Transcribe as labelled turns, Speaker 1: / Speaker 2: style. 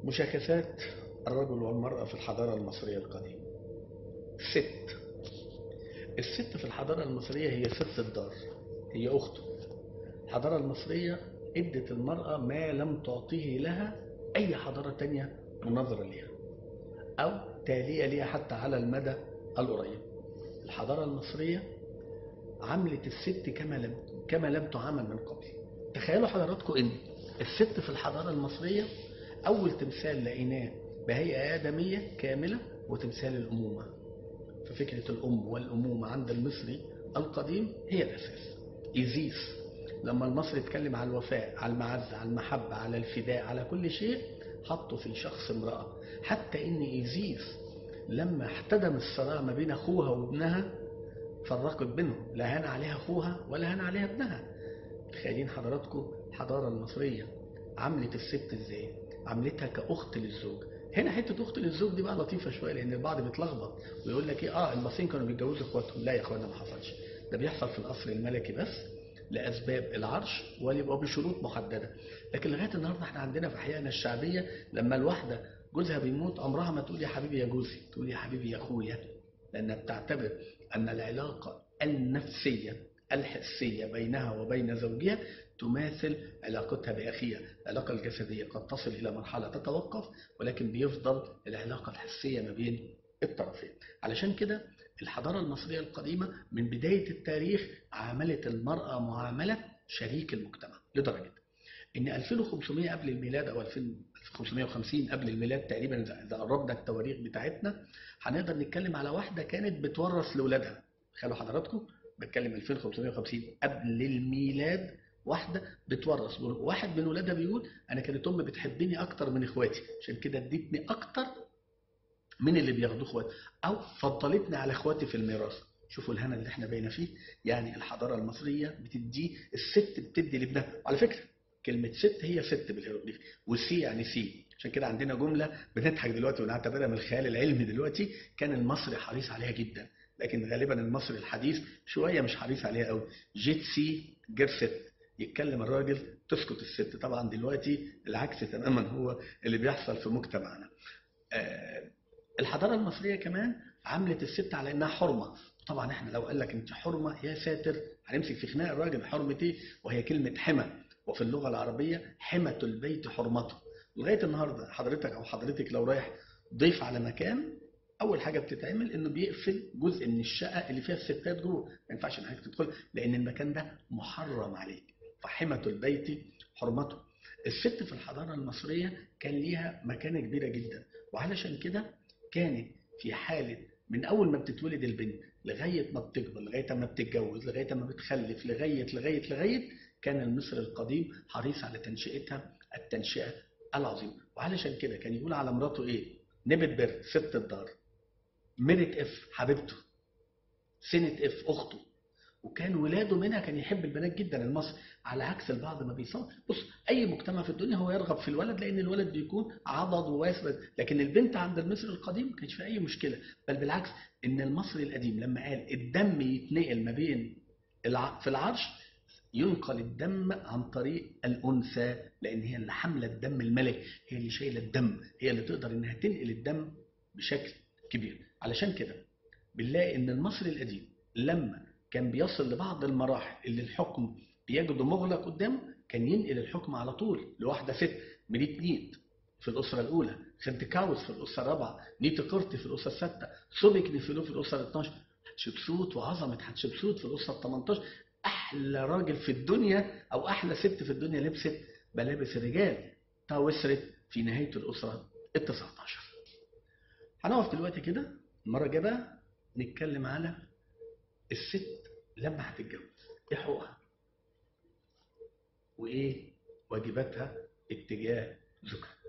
Speaker 1: مشاكسات الرجل والمرأة في الحضارة المصرية القديمة ست الست في الحضارة المصرية هي ست الدار هي أخته الحضارة المصرية ادت المرأة ما لم تعطيه لها أي حضارة تانية مناظرة ليها أو تالية ليها حتى على المدى القريب الحضارة المصرية عملت الست كما لم كما لم تعامل من قبل تخيلوا حضراتكم ان الست في الحضارة المصرية أول تمثال لقيناه بهيئة آدمية كاملة وتمثال الأمومة ففكرة الأم والأمومة عند المصري القديم هي الأساس إيزيس لما المصري اتكلم على الوفاء على المعزة على المحبة على الفداء على كل شيء حطه في شخص امرأة حتى إن إيزيس لما احتدم الصراع ما بين أخوها وابنها فرقت بينهم لا هان عليها أخوها ولا هان عليها ابنها تخيلين حضراتكم الحضارة المصرية عملت الست ازاي عملتها كأخت للزوج هنا حتة أخت للزوج دي بقى لطيفة شوية لأن البعض بيتلخبط ويقول لك إيه آه المصريين كانوا بيتجوزوا إخواتهم لا يا إخوانا ما حصلش ده بيحصل في القصر الملكي بس لأسباب العرش ويبقى بشروط محددة لكن لغاية النهاردة احنا عندنا في أحيائنا الشعبية لما الواحدة جوزها بيموت عمرها ما تقول يا حبيبي يا جوزي تقول يا حبيبي يا أخويا لأنها بتعتبر أن العلاقة النفسية الحسية بينها وبين زوجها تماثل علاقتها بأخيها العلاقة الجسدية قد تصل إلى مرحلة تتوقف ولكن بيفضل العلاقة الحسية ما بين الطرفين علشان كده الحضارة المصرية القديمة من بداية التاريخ عاملت المرأة معاملة شريك المجتمع لدرجة ان 2500 قبل الميلاد او 2550 قبل الميلاد تقريبا اذا قربنا التواريخ بتاعتنا هنقدر نتكلم على واحده كانت بتورث لاولادها خلوا حضراتكم بتكلم 2550 قبل الميلاد واحده بتورث واحد من ولادها بيقول انا كانت امي بتحبني اكتر من اخواتي عشان كده ادتني اكتر من اللي بياخدوه اخواتي او فضلتني على اخواتي في الميراث شوفوا الهنا اللي احنا بقينا فيه يعني الحضاره المصريه بتدي الست بتدي لابنها وعلى فكره كلمة ست هي ست بالهيروغليفي وسي يعني سي عشان كده عندنا جملة بنضحك دلوقتي ونعتبرها من الخيال العلمي دلوقتي كان المصري حريص عليها جدا لكن غالبا المصري الحديث شوية مش حريص عليها قوي جيت سي جير ست يتكلم الراجل تسكت الست طبعا دلوقتي العكس تماما هو اللي بيحصل في مجتمعنا آه الحضارة المصرية كمان عملت الست على انها حرمة طبعا احنا لو قال لك انت حرمة يا ساتر هنمسك في خناق الراجل حرمة ايه وهي كلمة حمى وفي اللغة العربية حمة البيت حرمته لغاية النهاردة حضرتك أو حضرتك لو رايح ضيف على مكان أول حاجة بتتعمل إنه بيقفل جزء من الشقة اللي فيها الستات جوه ما ينفعش إن حضرتك تدخل لأن المكان ده محرم عليك فحمة البيت حرمته الست في الحضارة المصرية كان ليها مكانة كبيرة جدا وعلشان كده كانت في حالة من أول ما بتتولد البنت لغاية ما بتكبر لغاية ما بتتجوز لغاية ما بتخلف لغاية لغاية لغاية كان المصري القديم حريص على تنشئتها التنشئة العظيمة وعلشان كده كان يقول على مراته ايه نبت بر ست الدار مرت اف حبيبته سنة اف اخته وكان ولاده منها كان يحب البنات جدا المصري على عكس البعض ما بيصاب بص اي مجتمع في الدنيا هو يرغب في الولد لان الولد بيكون عضد وواسع لكن البنت عند المصري القديم ما كانش في اي مشكله بل بالعكس ان المصري القديم لما قال الدم يتنقل ما بين الع... في العرش ينقل الدم عن طريق الأنثى لأن هي اللي حاملة الدم الملكي هي اللي شايلة الدم هي اللي تقدر إنها تنقل الدم بشكل كبير علشان كده بنلاقي إن المصري القديم لما كان بيصل لبعض المراحل اللي الحكم بيجده مغلق قدامه كان ينقل الحكم على طول لواحدة ست مريت نيت في الأسرة الأولى خنتكاوس في الأسرة الرابعة نيت قرطي في الأسرة السادسة سوبك نفلو في الأسرة ال 12 حتشبسوت وعظمة حتشبسوت في الأسرة ال 18 احلى راجل في الدنيا او احلى ست في الدنيا لبست ملابس الرجال وسرت في نهايه الاسره ال 19 هنقف دلوقتي كده المره الجايه بقى نتكلم على الست لما هتتجوز ايه حقوقها وايه واجباتها اتجاه زوجها